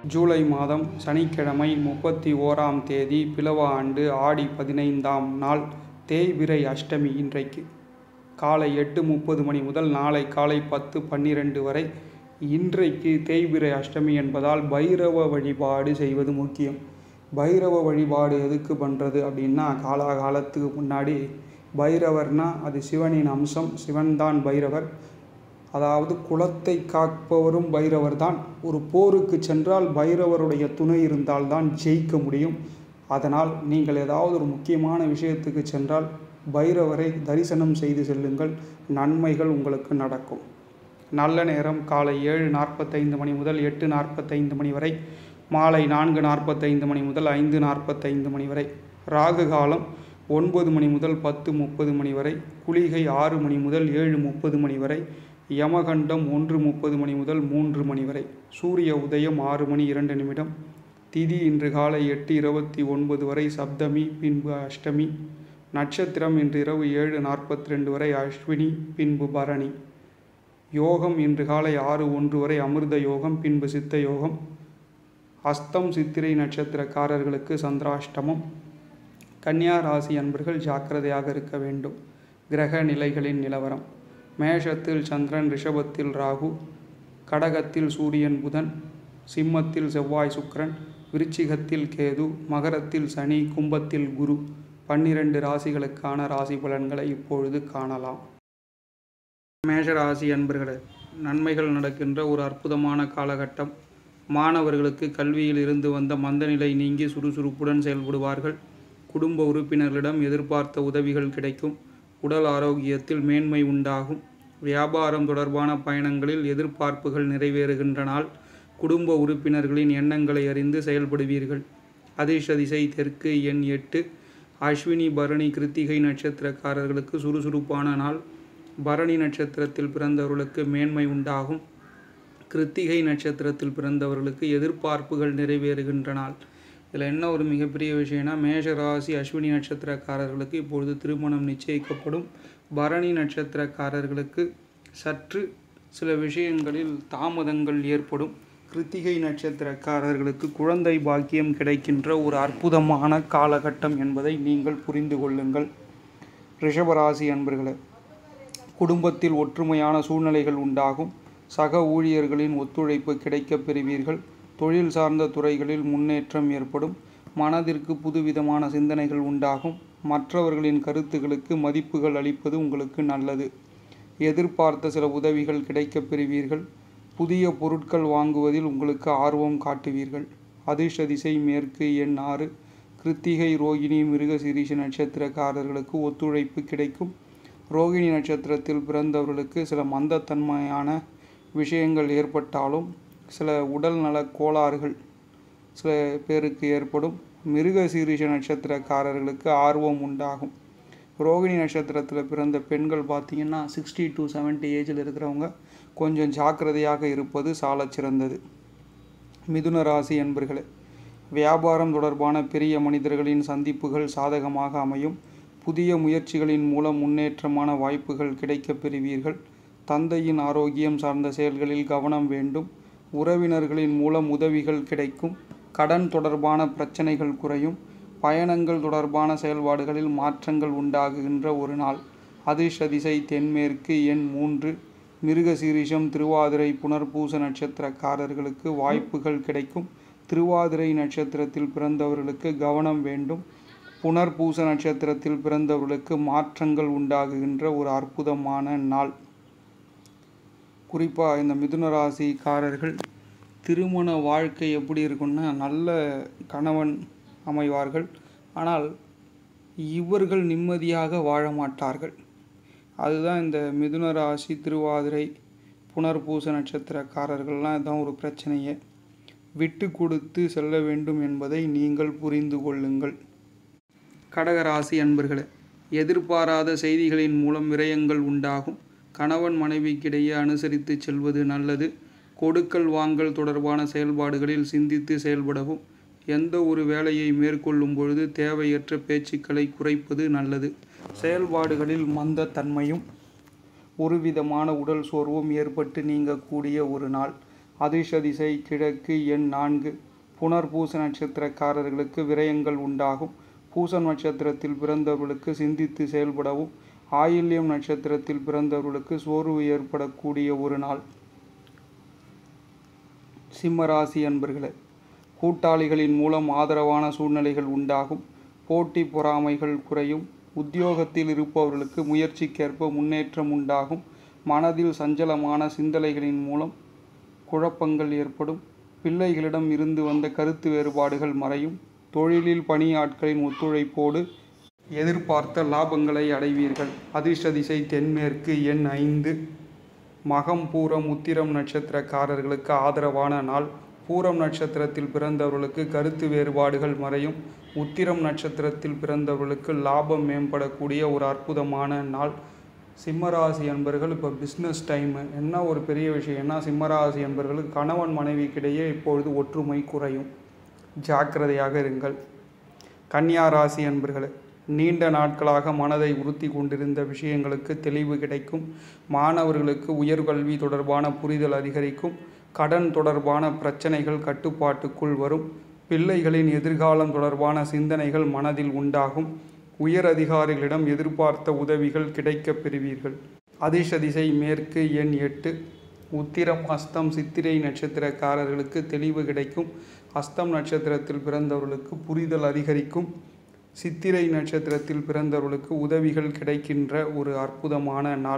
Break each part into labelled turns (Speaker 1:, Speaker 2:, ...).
Speaker 1: ஜூலை மாதம் சனிக்கிழமை முப்பத்தி ஓராம் தேதி பிலவ ஆண்டு ஆடி பதினைந்தாம் நாள் தேய்பிறை அஷ்டமி இன்றைக்கு காலை எட்டு முப்பது மணி முதல் நாளை காலை பத்து பன்னிரெண்டு வரை இன்றைக்கு தேய்பிறை அஷ்டமி என்பதால் பைரவ வழிபாடு செய்வது முக்கியம் பைரவ வழிபாடு எதுக்கு பண்ணுறது அப்படின்னா காலாகாலத்துக்கு முன்னாடி பைரவர்னா அது சிவனின் அம்சம் சிவன்தான் பைரவர் அதாவது குலத்தை காப்பவரும் பைரவர் தான் ஒரு போருக்கு சென்றால் பைரவருடைய துணை இருந்தால்தான் ஜெயிக்க முடியும் அதனால் நீங்கள் ஏதாவது ஒரு முக்கியமான விஷயத்துக்கு சென்றால் பைரவரை தரிசனம் செய்து செல்லுங்கள் நன்மைகள் உங்களுக்கு நடக்கும் நல்ல நேரம் காலை ஏழு நாற்பத்தைந்து மணி முதல் எட்டு நாற்பத்தைந்து மணி வரை மாலை நான்கு நாற்பத்தைந்து மணி முதல் ஐந்து நாற்பத்தைந்து மணி வரை ராகு காலம் ஒன்பது மணி முதல் பத்து முப்பது மணி வரை குளிகை ஆறு மணி முதல் ஏழு முப்பது மணி வரை யமகண்டம் ஒன்று முப்பது மணி முதல் மூன்று மணி வரை சூரிய உதயம் ஆறு மணி இரண்டு நிமிடம் திதி இன்று காலை எட்டு இருபத்தி ஒன்பது வரை சப்தமி பின்பு அஷ்டமி நட்சத்திரம் இன்று இரவு ஏழு நாற்பத்தி ரெண்டு வரை அஸ்வினி பின்பு பரணி யோகம் இன்று காலை ஆறு ஒன்று வரை அமிர்த யோகம் பின்பு சித்த யோகம் அஸ்தம் சித்திரை நட்சத்திரக்காரர்களுக்கு சந்திராஷ்டமம் கன்னியா ராசி அன்பர்கள் ஜாக்கிரதையாக இருக்க வேண்டும் கிரக நிலைகளின் நிலவரம் மேஷத்தில் சந்திரன் ரிஷபத்தில் ராகு கடகத்தில் சூரியன் புதன் சிம்மத்தில் செவ்வாய் சுக்கிரன் விருச்சிகத்தில் கேது மகரத்தில் சனி கும்பத்தில் குரு பன்னிரண்டு ராசிகளுக்கான ராசி பலன்களை இப்பொழுது காணலாம் மேஷ ராசி அன்பர்களே நன்மைகள் நடக்கின்ற ஒரு அற்புதமான காலகட்டம் மாணவர்களுக்கு கல்வியில் இருந்து வந்த மந்தநிலை நீங்கி சுறுசுறுப்புடன் செயல்படுவார்கள் குடும்ப உறுப்பினர்களிடம் எதிர்பார்த்த உதவிகள் கிடைக்கும் உடல் ஆரோக்கியத்தில் மேன்மை உண்டாகும் வியாபாரம் தொடர்பான பயணங்களில் எதிர்பார்ப்புகள் நிறைவேறுகின்ற நாள் குடும்ப உறுப்பினர்களின் எண்ணங்களை அறிந்து செயல்படுவீர்கள் அதிர்ஷ்ட திசை தெற்கு எண் எட்டு அஸ்வினி பரணி கிருத்திகை நட்சத்திரக்காரர்களுக்கு சுறுசுறுப்பான நாள் பரணி நட்சத்திரத்தில் பிறந்தவர்களுக்கு மேன்மை உண்டாகும் கிருத்திகை நட்சத்திரத்தில் பிறந்தவர்களுக்கு எதிர்பார்ப்புகள் நிறைவேறுகின்ற நாள் இதில் என்ன ஒரு மிகப்பெரிய விஷயம்னா மேஷ ராசி அஸ்வினி நட்சத்திரக்காரர்களுக்கு இப்பொழுது திருமணம் நிச்சயிக்கப்படும் பரணி நட்சத்திரக்காரர்களுக்கு சற்று சில விஷயங்களில் தாமதங்கள் ஏற்படும் கிருத்திகை நட்சத்திரக்காரர்களுக்கு குழந்தை பாக்கியம் கிடைக்கின்ற ஒரு அற்புதமான காலகட்டம் என்பதை நீங்கள் புரிந்து கொள்ளுங்கள் ரிஷபராசி அன்பர்களே குடும்பத்தில் ஒற்றுமையான சூழ்நிலைகள் உண்டாகும் சக ஊழியர்களின் ஒத்துழைப்பு கிடைக்கப் பெறுவீர்கள் தொழில் சார்ந்த துறைகளில் முன்னேற்றம் ஏற்படும் மனதிற்கு புதுவிதமான சிந்தனைகள் உண்டாகும் மற்றவர்களின் கருத்துகளுக்கு மதிப்புகள் அளிப்பது உங்களுக்கு நல்லது எதிர்பார்த்த சில உதவிகள் கிடைக்கப் பெறுவீர்கள் புதிய பொருட்கள் வாங்குவதில் உங்களுக்கு ஆர்வம் காட்டுவீர்கள் அதிர்ஷ்ட திசை மேற்கு எண் ஆறு கிருத்திகை ரோகிணி மிருகசிரீஷ நட்சத்திரக்காரர்களுக்கு ஒத்துழைப்பு கிடைக்கும் ரோகிணி நட்சத்திரத்தில் பிறந்தவர்களுக்கு சில மந்தத்தன்மையான விஷயங்கள் ஏற்பட்டாலும் சில உடல் நல கோளாறுகள் சில பேருக்கு ஏற்படும் மிருக சீரிஷ நட்சத்திரக்காரர்களுக்கு ஆர்வம் உண்டாகும் ரோகிணி நட்சத்திரத்தில் பிறந்த பெண்கள் பார்த்திங்கன்னா சிக்ஸ்டி டு செவன்ட்டி ஏஜில் இருக்கிறவங்க கொஞ்சம் ஜாக்கிரதையாக இருப்பது சாலச் சிறந்தது மிதுன ராசி என்பர்களே வியாபாரம் தொடர்பான பெரிய மனிதர்களின் சந்திப்புகள் சாதகமாக அமையும் புதிய முயற்சிகளின் மூலம் முன்னேற்றமான வாய்ப்புகள் கிடைக்கப் பெறுவீர்கள் தந்தையின் ஆரோக்கியம் சார்ந்த செயல்களில் கவனம் வேண்டும் உறவினர்களின் மூலம் உதவிகள் கிடைக்கும் கடன் தொடர்பான பிரச்சனைகள் குறையும் பயணங்கள் தொடர்பான செயல்பாடுகளில் மாற்றங்கள் உண்டாகுகின்ற ஒரு நாள் அதிர்ஷ்ட திசை தென்மேற்கு எண் மூன்று மிருகசீரிஷம் திருவாதிரை புனர்பூச நட்சத்திரக்காரர்களுக்கு வாய்ப்புகள் கிடைக்கும் திருவாதிரை நட்சத்திரத்தில் பிறந்தவர்களுக்கு கவனம் வேண்டும் புனர்பூச நட்சத்திரத்தில் பிறந்தவர்களுக்கு மாற்றங்கள் உண்டாகுகின்ற ஒரு அற்புதமான நாள் குறிப்பாக இந்த மிதுன ராசிக்காரர்கள் திருமண வாழ்க்கை எப்படி இருக்குன்னா நல்ல கணவன் அமைவார்கள் ஆனால் இவர்கள் நிம்மதியாக வாழ மாட்டார்கள் அதுதான் இந்த மிதுன ராசி திருவாதிரை புனர்பூச நட்சத்திரக்காரர்கள்லாம் இதுதான் ஒரு பிரச்சனையே விட்டு கொடுத்து செல்ல வேண்டும் என்பதை நீங்கள் புரிந்து கொள்ளுங்கள் கடகராசி அன்பர்களே எதிர்பாராத செய்திகளின் மூலம் விரயங்கள் உண்டாகும் கணவன் மனைவிக்கிடையே அனுசரித்து செல்வது நல்லது கொடுக்கல் வாங்கல் தொடர்பான செயல்பாடுகளில் சிந்தித்து செயல்படவும் எந்த ஒரு வேலையை மேற்கொள்ளும் பொழுது தேவையற்ற பேச்சுக்களை குறைப்பது நல்லது செயல்பாடுகளில் மந்தத்தன்மையும் ஒரு விதமான உடல் சோர்வும் ஏற்பட்டு நீங்கக்கூடிய ஒரு நாள் அதிர்ஷ்ட திசை கிழக்கு எண் நான்கு புனர்பூச நட்சத்திரக்காரர்களுக்கு விரயங்கள் உண்டாகும் பூச நட்சத்திரத்தில் பிறந்தவர்களுக்கு சிந்தித்து செயல்படவும் ஆயில்யம் நட்சத்திரத்தில் பிறந்தவர்களுக்கு சோர்வு ஏற்படக்கூடிய ஒரு நாள் சிம்மராசி அன்பர்களே கூட்டாளிகளின் மூலம் ஆதரவான சூழ்நிலைகள் உண்டாகும் போட்டி பொறாமைகள் குறையும் உத்தியோகத்தில் இருப்பவர்களுக்கு முயற்சிக்கேற்ப முன்னேற்றம் உண்டாகும் மனதில் சஞ்சலமான சிந்தனைகளின் மூலம் குழப்பங்கள் ஏற்படும் பிள்ளைகளிடம் இருந்து வந்த கருத்து வேறுபாடுகள் மறையும் தொழிலில் பணியாட்களின் ஒத்துழைப்போடு எதிர்பார்த்த லாபங்களை அடைவீர்கள் அதிர்ஷ்ட திசை தென்மேற்கு எண் ஐந்து மகம் பூரம் உத்திரம் நட்சத்திரக்காரர்களுக்கு ஆதரவான நாள் பூரம் நட்சத்திரத்தில் பிறந்தவர்களுக்கு கருத்து வேறுபாடுகள் மறையும் உத்திரம் நட்சத்திரத்தில் பிறந்தவர்களுக்கு லாபம் மேம்படக்கூடிய ஒரு அற்புதமான நாள் சிம்மராசி அன்பர்கள் இப்போ பிஸ்னஸ் டைமு என்ன ஒரு பெரிய விஷயம்னா சிம்மராசி அன்பர்களுக்கு கணவன் மனைவிக்கிடையே இப்பொழுது ஒற்றுமை குறையும் ஜாக்கிரதையாக இருங்கள் கன்னியா ராசி அன்பர்களே நீண்ட நாட்களாக மனதை உறுத்தி கொண்டிருந்த விஷயங்களுக்கு தெளிவு கிடைக்கும் மாணவர்களுக்கு உயர்கல்வி தொடர்பான புரிதல் அதிகரிக்கும் கடன் தொடர்பான பிரச்சனைகள் கட்டுப்பாட்டுக்குள் வரும் பிள்ளைகளின் எதிர்காலம் தொடர்பான சிந்தனைகள் மனதில் உண்டாகும் உயர் அதிகாரிகளிடம் எதிர்பார்த்த உதவிகள் கிடைக்கப் பெறுவீர்கள் அதிர்ஷ்ட திசை மேற்கு எண் எட்டு உத்திரம் அஸ்தம் சித்திரை நட்சத்திரக்காரர்களுக்கு தெளிவு கிடைக்கும் அஸ்தம் நட்சத்திரத்தில் பிறந்தவர்களுக்கு புரிதல் அதிகரிக்கும் சித்திரை நட்சத்திரத்தில் பிறந்தவர்களுக்கு உதவிகள் கிடைக்கின்ற ஒரு அற்புதமான நாள்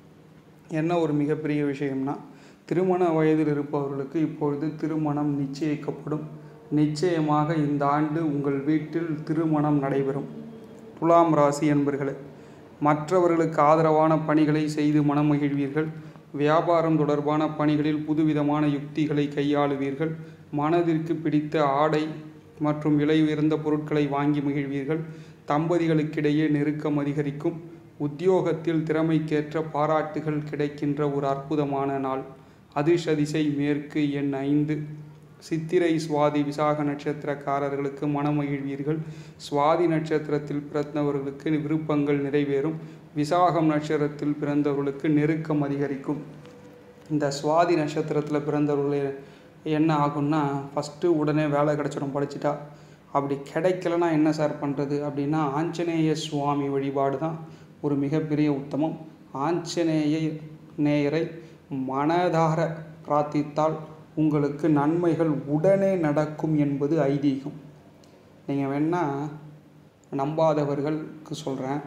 Speaker 1: என்ன ஒரு மிகப்பெரிய விஷயம்னா திருமண வயதில் இருப்பவர்களுக்கு இப்பொழுது திருமணம் நிச்சயிக்கப்படும் நிச்சயமாக இந்த ஆண்டு உங்கள் வீட்டில் திருமணம் நடைபெறும் துலாம் ராசி என்பர்களே மற்றவர்களுக்கு ஆதரவான பணிகளை செய்து மனமகிழ்வீர்கள் வியாபாரம் தொடர்பான பணிகளில் புதுவிதமான யுக்திகளை கையாளுவீர்கள் மனதிற்கு பிடித்த ஆடை மற்றும் விலை உயர்ந்த பொருட்களை வாங்கி மகிழ்வீர்கள் தம்பதிகளுக்கிடையே நெருக்கம் அதிகரிக்கும் உத்தியோகத்தில் திறமைக்கேற்ற பாராட்டுகள் கிடைக்கின்ற ஒரு அற்புதமான நாள் அதிர்ஷ்ட திசை மேற்கு எண் ஐந்து சித்திரை சுவாதி விசாக நட்சத்திரக்காரர்களுக்கு மனமகிழ்வீர்கள் சுவாதி நட்சத்திரத்தில் பிறந்தவர்களுக்கு விருப்பங்கள் நிறைவேறும் விசாகம் நட்சத்திரத்தில் பிறந்தவர்களுக்கு நெருக்கம் அதிகரிக்கும் இந்த சுவாதி நட்சத்திரத்தில் பிறந்தவர்கள் என்ன ஆகும்னா ஃபஸ்ட்டு உடனே வேலை கிடச்சிடும் படிச்சுட்டா அப்படி கிடைக்கலனா என்ன சார் பண்ணுறது அப்படின்னா ஆஞ்சநேய சுவாமி வழிபாடு தான் ஒரு மிகப்பெரிய உத்தமம் ஆஞ்சநேய நேயரை மனதார பிரார்த்தித்தால் உங்களுக்கு நன்மைகள் உடனே நடக்கும் என்பது ஐதீகம் நீங்கள் வேணால் நம்பாதவர்களுக்கு சொல்கிறேன்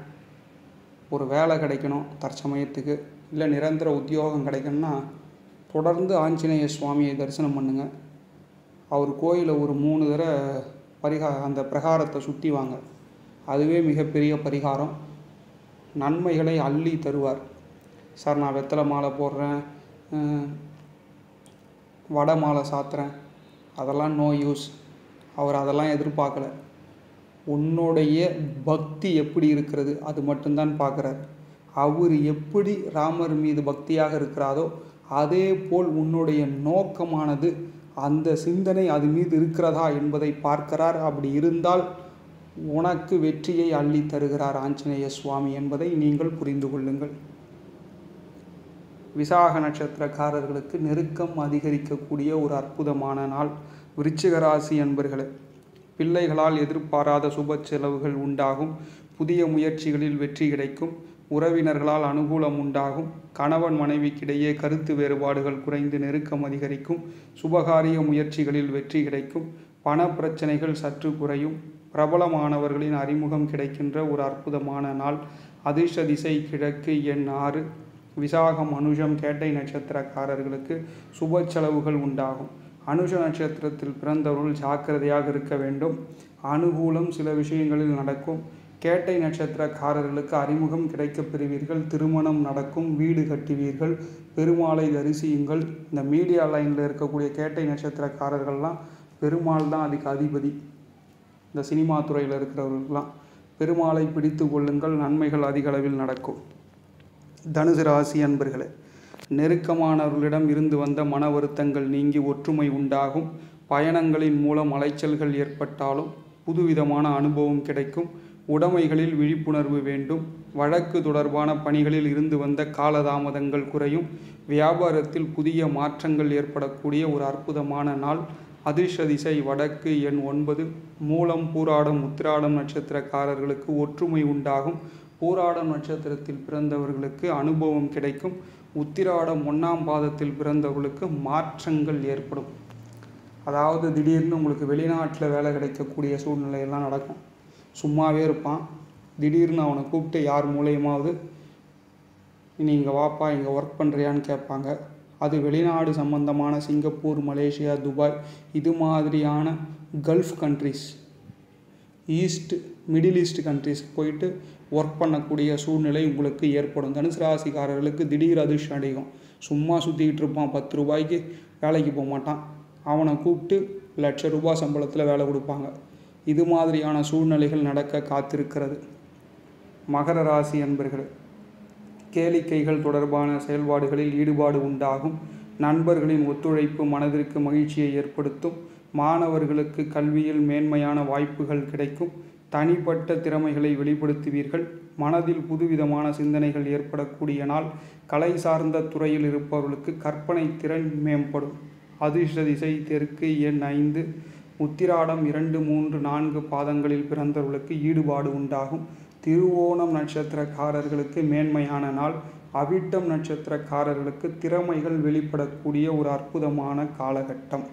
Speaker 1: ஒரு வேலை கிடைக்கணும் தற்சமயத்துக்கு இல்லை நிரந்தர உத்தியோகம் கிடைக்கணும்னா தொடர்ந்து ஆஞ்சநேய சுவாமியை தரிசனம் பண்ணுங்கள் அவர் கோயிலை ஒரு மூணு தடவை பரிகா அந்த பிரகாரத்தை சுற்றி வாங்க அதுவே மிகப்பெரிய பரிகாரம் நன்மைகளை அள்ளி தருவார் சார் நான் வெத்தலை மாலை போடுறேன் அஹ், வடை மாலை சாத்துறேன் அதெல்லாம் நோ யூஸ் அவர் அதெல்லாம் எதிர்பார்க்கல உன்னுடைய பக்தி எப்படி இருக்கிறது அது மட்டும்தான் பார்க்குறார் அவர் எப்படி ராமர் மீது பக்தியாக இருக்கிறாரோ அதே போல் உன்னுடைய நோக்கமானது அந்த சிந்தனை அது மீது இருக்கிறதா என்பதை பார்க்கிறார் அப்படி இருந்தால் உனக்கு வெற்றியை அள்ளி தருகிறார் ஆஞ்சநேய சுவாமி என்பதை நீங்கள் புரிந்து கொள்ளுங்கள் விசாக நட்சத்திரக்காரர்களுக்கு நெருக்கம் அதிகரிக்கக்கூடிய ஒரு அற்புதமான நாள் விருச்சிக ராசி என்பர்களே பிள்ளைகளால் எதிர்பாராத சுப செலவுகள் உண்டாகும் புதிய முயற்சிகளில் வெற்றி கிடைக்கும் உறவினர்களால் அனுகூலம் உண்டாகும் கணவன் மனைவிக்கிடையே கருத்து வேறுபாடுகள் குறைந்து நெருக்கம் அதிகரிக்கும் சுபகாரிய முயற்சிகளில் வெற்றி கிடைக்கும் பண பிரச்சனைகள் சற்று குறையும் பிரபலமானவர்களின் அறிமுகம் கிடைக்கின்ற ஒரு அற்புதமான நாள் அதிர்ஷ்ட திசை கிழக்கு எண் ஆறு விசாகம் அனுஷம் கேட்டை நட்சத்திரக்காரர்களுக்கு சுப செலவுகள் உண்டாகும் அனுஷ நட்சத்திரத்தில் பிறந்தவர்கள் ஜாக்கிரதையாக இருக்க வேண்டும் அனுகூலம் சில விஷயங்களில் நடக்கும் கேட்டை நட்சத்திரக்காரர்களுக்கு அறிமுகம் கிடைக்கப் பெறுவீர்கள் திருமணம் நடக்கும் வீடு கட்டுவீர்கள் பெருமாளை தரிசியுங்கள் இந்த மீடியா லைனில் இருக்கக்கூடிய கேட்டை நட்சத்திரக்காரர்கள்லாம் பெருமாள் தான் அதுக்கு அதிபதி இந்த சினிமா துறையில் இருக்கிறவர்களுக்கெல்லாம் பெருமாளை பிடித்து கொள்ளுங்கள் நன்மைகள் அதிக அளவில் நடக்கும் தனுசு ராசி அன்பர்களே நெருக்கமானவர்களிடம் இருந்து வந்த மன வருத்தங்கள் நீங்கி ஒற்றுமை உண்டாகும் பயணங்களின் மூலம் அலைச்சல்கள் ஏற்பட்டாலும் புதுவிதமான அனுபவம் கிடைக்கும் உடைமைகளில் விழிப்புணர்வு வேண்டும் வழக்கு தொடர்பான பணிகளில் இருந்து வந்த காலதாமதங்கள் குறையும் வியாபாரத்தில் புதிய மாற்றங்கள் ஏற்படக்கூடிய ஒரு அற்புதமான நாள் அதிர்ஷ்ட திசை வடக்கு எண் ஒன்பது மூலம் பூராடம் உத்திராடம் நட்சத்திரக்காரர்களுக்கு ஒற்றுமை உண்டாகும் பூராடம் நட்சத்திரத்தில் பிறந்தவர்களுக்கு அனுபவம் கிடைக்கும் உத்திராடம் ஒன்றாம் பாதத்தில் பிறந்தவர்களுக்கு மாற்றங்கள் ஏற்படும் அதாவது திடீர்னு உங்களுக்கு வெளிநாட்டில் வேலை கிடைக்கக்கூடிய சூழ்நிலையெல்லாம் நடக்கும் சும்மாவே இருப்பான் திடீர்னு அவனை கூப்பிட்டு யார் மூலியமாவது நீ இங்கே வாப்பா இங்கே ஒர்க் பண்ணுறியான்னு கேட்பாங்க அது வெளிநாடு சம்பந்தமான சிங்கப்பூர் மலேசியா துபாய் இது மாதிரியான gulf countries east middle east countries போயிட்டு ஒர்க் பண்ணக்கூடிய சூழ்நிலை உங்களுக்கு ஏற்படும் தனுசு ராசிக்காரர்களுக்கு திடீர் அதிர்ஷ்டம் அடிக்கும் சும்மா சுற்றிக்கிட்டு இருப்பான் பத்து ரூபாய்க்கு வேலைக்கு போக மாட்டான் அவனை கூப்பிட்டு லட்ச ரூபாய் சம்பளத்தில் வேலை கொடுப்பாங்க இது மாதிரியான சூழ்நிலைகள் நடக்க காத்திருக்கிறது மகர ராசி அன்பர்கள் கேளிக்கைகள் தொடர்பான செயல்பாடுகளில் ஈடுபாடு உண்டாகும் நண்பர்களின் ஒத்துழைப்பு மனதிற்கு மகிழ்ச்சியை ஏற்படுத்தும் மாணவர்களுக்கு கல்வியில் மேன்மையான வாய்ப்புகள் கிடைக்கும் தனிப்பட்ட திறமைகளை வெளிப்படுத்துவீர்கள் மனதில் புதுவிதமான சிந்தனைகள் ஏற்படக்கூடிய நாள் கலை சார்ந்த துறையில் இருப்பவர்களுக்கு கற்பனை திறன் மேம்படும் அதிர்ஷ்ட திசை தெற்கு எண் ஐந்து உத்திராடம் இரண்டு மூன்று நான்கு பாதங்களில் பிறந்தவர்களுக்கு ஈடுபாடு உண்டாகும் திருவோணம் நட்சத்திரக்காரர்களுக்கு மேன்மையான நாள் அவிட்டம் நட்சத்திரக்காரர்களுக்கு திறமைகள் வெளிப்படக்கூடிய ஒரு அற்புதமான காலகட்டம்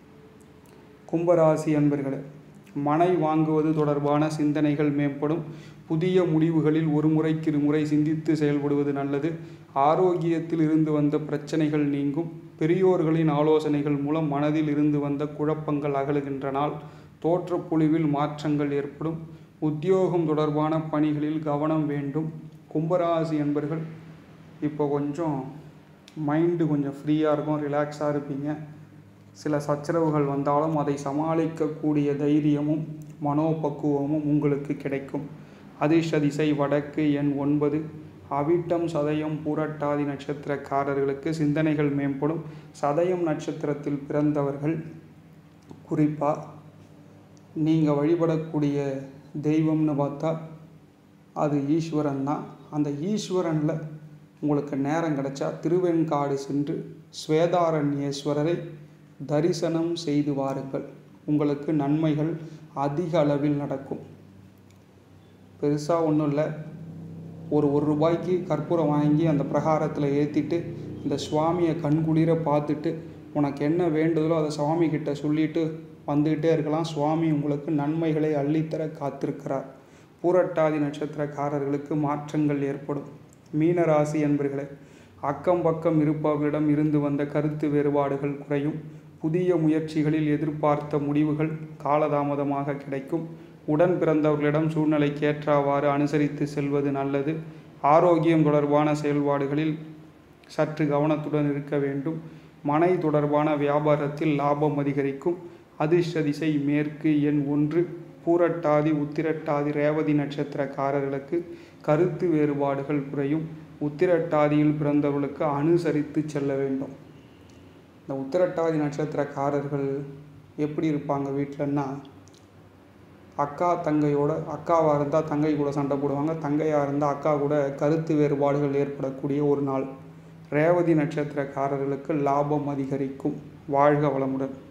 Speaker 1: கும்பராசி அன்பர்களே மனை வாங்குவது தொடர்பான சிந்தனைகள் மேம்படும் புதிய முடிவுகளில் ஒரு முறைக்கு இருமுறை சிந்தித்து செயல்படுவது நல்லது ஆரோக்கியத்தில் இருந்து வந்த பிரச்சனைகள் நீங்கும் பெரியோர்களின் ஆலோசனைகள் மூலம் மனதில் இருந்து வந்த குழப்பங்கள் அகலுகின்ற நாள் தோற்றப்பொழிவில் மாற்றங்கள் ஏற்படும் உத்தியோகம் தொடர்பான பணிகளில் கவனம் வேண்டும் கும்பராசி என்பர்கள் இப்போ கொஞ்சம் மைண்டு கொஞ்சம் ஃப்ரீயாக இருக்கும் ரிலாக்ஸாக இருப்பீங்க சில சச்சரவுகள் வந்தாலும் அதை சமாளிக்கக்கூடிய தைரியமும் மனோபக்குவமும் உங்களுக்கு கிடைக்கும் அதிர்ஷ்ட திசை வடக்கு எண் ஒன்பது அவிட்டம் சதயம் பூரட்டாதி நட்சத்திரக்காரர்களுக்கு சிந்தனைகள் மேம்படும் சதயம் நட்சத்திரத்தில் பிறந்தவர்கள் குறிப்பாக நீங்கள் வழிபடக்கூடிய தெய்வம்னு பார்த்தா அது ஈஸ்வரன் தான் அந்த ஈஸ்வரனில் உங்களுக்கு நேரம் கிடைச்சா திருவெண்காடு சென்று ஸ்வேதாரண்யேஸ்வரரை தரிசனம் செய்து வாருங்கள் உங்களுக்கு நன்மைகள் அதிக அளவில் நடக்கும் பெருசாக ஒன்றும் இல்லை ஒரு ஒரு ரூபாய்க்கு கற்பூரம் வாங்கி அந்த பிரகாரத்தில் ஏற்றிட்டு இந்த சுவாமியை கண்குளிர பார்த்துட்டு உனக்கு என்ன வேண்டுதலோ அதை சுவாமி கிட்ட சொல்லிட்டு வந்துக்கிட்டே இருக்கலாம் சுவாமி உங்களுக்கு நன்மைகளை அள்ளித்தர காத்திருக்கிறார் பூரட்டாதி நட்சத்திரக்காரர்களுக்கு மாற்றங்கள் ஏற்படும் மீன ராசி என்பர்களே அக்கம் பக்கம் இருப்பவர்களிடம் இருந்து வந்த கருத்து வேறுபாடுகள் குறையும் புதிய முயற்சிகளில் எதிர்பார்த்த முடிவுகள் காலதாமதமாக கிடைக்கும் உடன் பிறந்தவர்களிடம் சூழ்நிலைக்கேற்றவாறு அனுசரித்து செல்வது நல்லது ஆரோக்கியம் தொடர்பான செயல்பாடுகளில் சற்று கவனத்துடன் இருக்க வேண்டும் மனை தொடர்பான வியாபாரத்தில் லாபம் அதிகரிக்கும் அதிர்ஷ்ட திசை மேற்கு எண் ஒன்று பூரட்டாதி உத்திரட்டாதி ரேவதி நட்சத்திரக்காரர்களுக்கு கருத்து வேறுபாடுகள் குறையும் உத்திரட்டாதியில் பிறந்தவர்களுக்கு அனுசரித்து செல்ல வேண்டும் இந்த உத்திரட்டாதி நட்சத்திரக்காரர்கள் எப்படி இருப்பாங்க வீட்டிலன்னா அக்கா தங்கையோட அக்காவாக இருந்தால் தங்கை கூட சண்டை போடுவாங்க தங்கையாக இருந்தால் அக்கா கூட கருத்து வேறுபாடுகள் ஏற்படக்கூடிய ஒரு நாள் ரேவதி நட்சத்திரக்காரர்களுக்கு லாபம் அதிகரிக்கும் வாழ்க வளமுடன்